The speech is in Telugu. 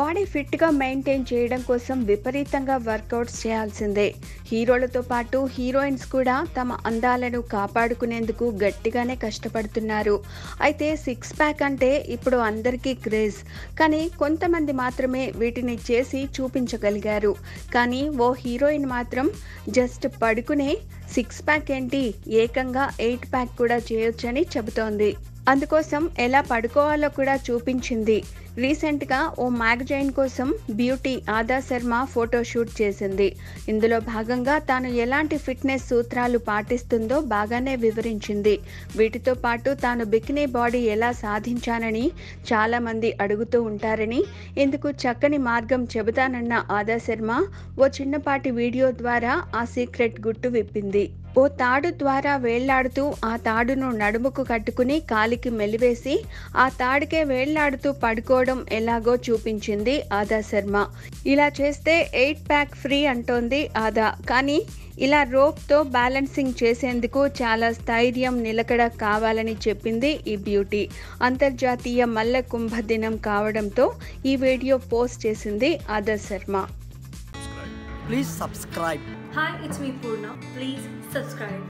బాడీ ఫిట్గా మెయింటైన్ చేయడం కోసం విపరీతంగా వర్కౌట్స్ చేయాల్సిందే హీరోలతో పాటు హీరోయిన్స్ కూడా తమ అందాలను కాపాడుకునేందుకు గట్టిగానే కష్టపడుతున్నారు అయితే సిక్స్ ప్యాక్ అంటే ఇప్పుడు అందరికీ క్రేజ్ కానీ కొంతమంది మాత్రమే వీటిని చేసి చూపించగలిగారు కానీ ఓ హీరోయిన్ మాత్రం జస్ట్ పడుకునే సిక్స్ ప్యాక్ ఏంటి ఏకంగా ఎయిట్ ప్యాక్ కూడా చేయొచ్చని చెబుతోంది అందుకోసం ఎలా పడుకోవాలో కూడా చూపించింది రీసెంట్గా ఓ మ్యాగజైన్ కోసం బ్యూటీ ఆదా శర్మ ఫోటో షూట్ చేసింది ఇందులో భాగంగా తాను ఎలాంటి ఫిట్నెస్ సూత్రాలు పాటిస్తుందో బాగానే వివరించింది వీటితో పాటు తాను బికినీ బాడీ ఎలా సాధించానని చాలామంది అడుగుతూ ఉంటారని ఇందుకు చక్కని మార్గం చెబుతానన్న ఆదా శర్మ ఓ చిన్నపాటి వీడియో ద్వారా ఆ సీక్రెట్ గుట్టు విప్పింది ఓ తాడు ద్వారా వేళ్లాడుతూ ఆ తాడును నడుముకు కట్టుకుని కాలికి మెలివేసి ఆ తాడుకే వేళ్లాడుతూ పడుకోవడం ఎలాగో చూపించింది ఆదా శర్మ ఇలా చేస్తే ఎయిట్ ప్యాక్ ఫ్రీ అంటోంది ఆదా కానీ ఇలా రోప్తో బ్యాలెన్సింగ్ చేసేందుకు చాలా స్థైర్యం నిలకడ కావాలని చెప్పింది ఈ బ్యూటీ అంతర్జాతీయ మల్ల కుంభ దినం కావడంతో ఈ వీడియో పోస్ట్ చేసింది ఆదా Sharma Please subscribe. Hi, it's me Purna. Please subscribe.